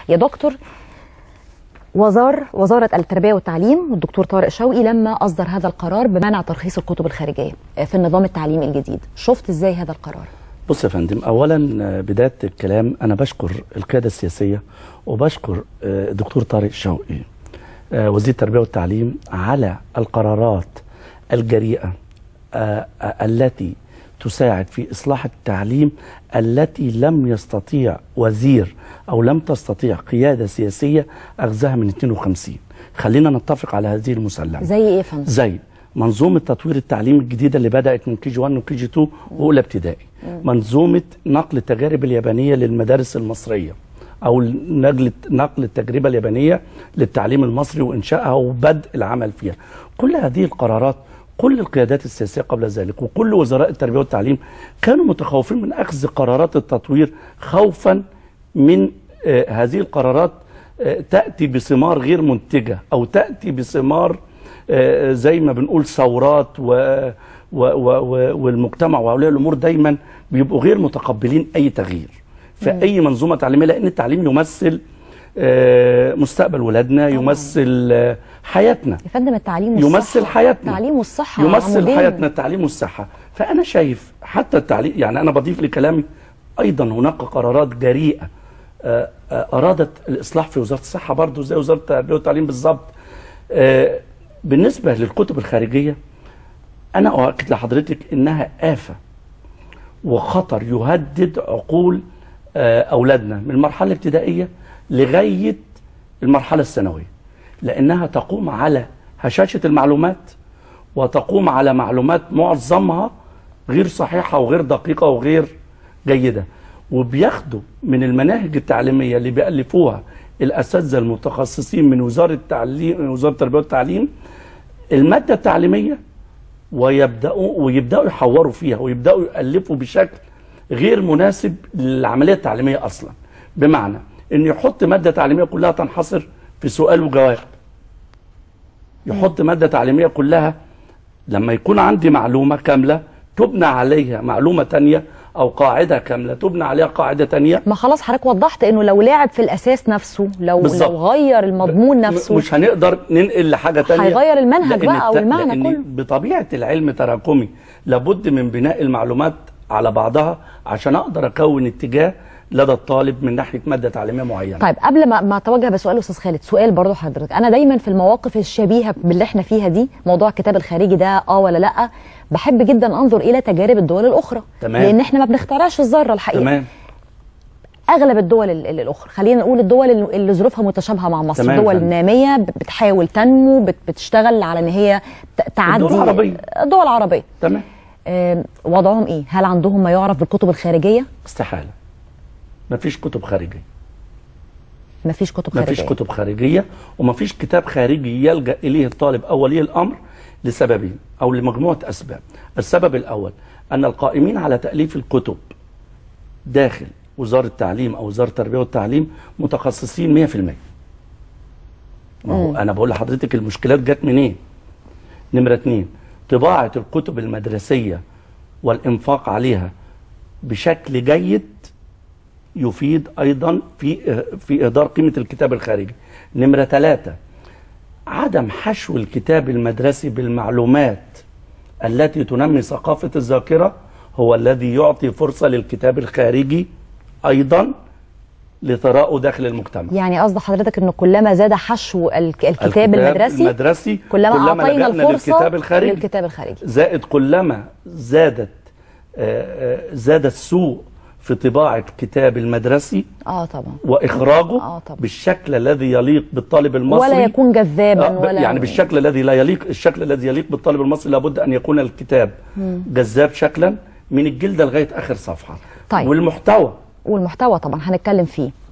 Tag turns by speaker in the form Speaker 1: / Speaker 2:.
Speaker 1: يا دكتور وزار وزارة التربية والتعليم والدكتور طارق شوقي لما أصدر هذا القرار بمنع ترخيص الكتب الخارجية في النظام التعليمي الجديد شفت إزاي هذا القرار؟
Speaker 2: بص يا فندم اولا آه، بدايه الكلام انا بشكر القياده السياسيه وبشكر آه، الدكتور طارق شوقي آه، وزير التربيه والتعليم على القرارات الجريئه آه، آه، التي تساعد في اصلاح التعليم التي لم يستطيع وزير او لم تستطيع قياده سياسيه اخذها من 52 خلينا نتفق على هذه المسلمه
Speaker 1: زي إيه يا فندم؟
Speaker 2: زي منظومه تطوير التعليم الجديده اللي بدات من كي جي 1 وكي جي 2 واولى ابتدائي منظومه نقل التجارب اليابانيه للمدارس المصريه او نقل نقل التجربه اليابانيه للتعليم المصري وانشائها وبدء العمل فيها كل هذه القرارات كل القيادات السياسيه قبل ذلك وكل وزراء التربيه والتعليم كانوا متخوفين من اخذ قرارات التطوير خوفا من آه، هذه القرارات آه، تاتي بثمار غير منتجه او تاتي بثمار آه، زي ما بنقول ثورات و و و و والمجتمع واولياء الامور دايما بيبقوا غير متقبلين اي تغيير في اي منظومه تعليميه لان التعليم يمثل آه، مستقبل ولادنا يمثل آه، حياتنا
Speaker 1: يا فندم التعليم والصحة
Speaker 2: يمثل حياتنا
Speaker 1: التعليم والصحة
Speaker 2: يمثل
Speaker 1: عمودين.
Speaker 2: حياتنا التعليم والصحة فأنا شايف حتى التعليم يعني أنا بضيف لكلامي أيضا هناك قرارات جريئة آه، آه، أرادت الإصلاح في وزارة الصحة برضو زي وزارة التربية والتعليم بالظبط آه، بالنسبة للكتب الخارجية أنا أؤكد لحضرتك إنها آفة وخطر يهدد عقول آه، أولادنا من المرحلة الابتدائية لغاية المرحلة الثانوية لأنها تقوم على هشاشة المعلومات وتقوم على معلومات معظمها غير صحيحة وغير دقيقة وغير جيدة وبياخدوا من المناهج التعليمية اللي بيألفوها الأساتذة المتخصصين من وزارة التعليم من وزارة التربية والتعليم المادة التعليمية ويبداوا ويبداوا يحوروا فيها ويبداوا يالفوا بشكل غير مناسب للعمليه التعليميه اصلا بمعنى ان يحط ماده تعليميه كلها تنحصر في سؤال وجواب يحط ماده تعليميه كلها لما يكون عندي معلومه كامله تبنى عليها معلومه تانية او قاعده كامله تبنى عليها قاعده تانية
Speaker 1: ما خلاص حضرتك وضحت انه لو لعب في الاساس نفسه لو
Speaker 2: بالظبط.
Speaker 1: لو غير المضمون نفسه
Speaker 2: مش هنقدر ننقل لحاجه تانية
Speaker 1: هيغير المنهج
Speaker 2: لأن
Speaker 1: بقى أو
Speaker 2: الت-
Speaker 1: المعنى
Speaker 2: لأن
Speaker 1: كله.
Speaker 2: بطبيعه العلم تراكمي لابد من بناء المعلومات على بعضها عشان اقدر اكون اتجاه لدى الطالب من ناحيه ماده تعليميه معينه
Speaker 1: طيب قبل ما ما اتوجه بسؤال استاذ خالد سؤال برضو حضرتك انا دايما في المواقف الشبيهه باللي احنا فيها دي موضوع الكتاب الخارجي ده اه ولا لا بحب جدا انظر الى تجارب الدول الاخرى
Speaker 2: تمام.
Speaker 1: لان احنا ما بنخترعش الذره الحقيقه
Speaker 2: تمام
Speaker 1: اغلب الدول ال- ال- الاخرى خلينا نقول الدول ال- اللي ظروفها متشابهه مع مصر
Speaker 2: تمام
Speaker 1: الدول
Speaker 2: فندم.
Speaker 1: الناميه ب- بتحاول تنمو بت- بتشتغل على ان هي ت- تعدي
Speaker 2: الدول العربية.
Speaker 1: الدول العربيه
Speaker 2: تمام
Speaker 1: آم، وضعهم ايه هل عندهم ما يعرف بالكتب الخارجيه
Speaker 2: استحاله مفيش كتب خارجيه
Speaker 1: مفيش كتب خارجيه
Speaker 2: مفيش كتب خارجيه ومفيش كتاب خارجي يلجا اليه الطالب او ولي الامر لسببين او لمجموعه اسباب السبب الاول ان القائمين على تاليف الكتب داخل وزاره التعليم او وزاره التربيه والتعليم متخصصين 100% ما هو انا بقول لحضرتك المشكلات جت منين نمره اتنين طباعه الكتب المدرسيه والانفاق عليها بشكل جيد يفيد ايضا في في اهدار قيمه الكتاب الخارجي. نمره ثلاثه عدم حشو الكتاب المدرسي بالمعلومات التي تنمي ثقافه الذاكره هو الذي يعطي فرصه للكتاب الخارجي ايضا لثراءه داخل المجتمع.
Speaker 1: يعني قصد حضرتك انه كلما زاد حشو الك- الكتاب المدرسي
Speaker 2: المدرسي
Speaker 1: كلما, اعطينا
Speaker 2: لجأنا
Speaker 1: الفرصه
Speaker 2: للكتاب الخارجي
Speaker 1: للكتاب الخارجي
Speaker 2: زائد كلما زادت آه، آه، زاد السوء في طباعه كتاب المدرسي
Speaker 1: اه طبعا
Speaker 2: واخراجه
Speaker 1: آه طبعا.
Speaker 2: بالشكل الذي يليق بالطالب المصري
Speaker 1: ولا يكون جذابا
Speaker 2: آه، ب-
Speaker 1: ولا
Speaker 2: يعني بالشكل الذي لا يليق الشكل الذي يليق بالطالب المصري لابد ان يكون الكتاب جذاب شكلا من الجلده لغايه اخر صفحه
Speaker 1: طيب.
Speaker 2: والمحتوى
Speaker 1: والمحتوى طبعا هنتكلم فيه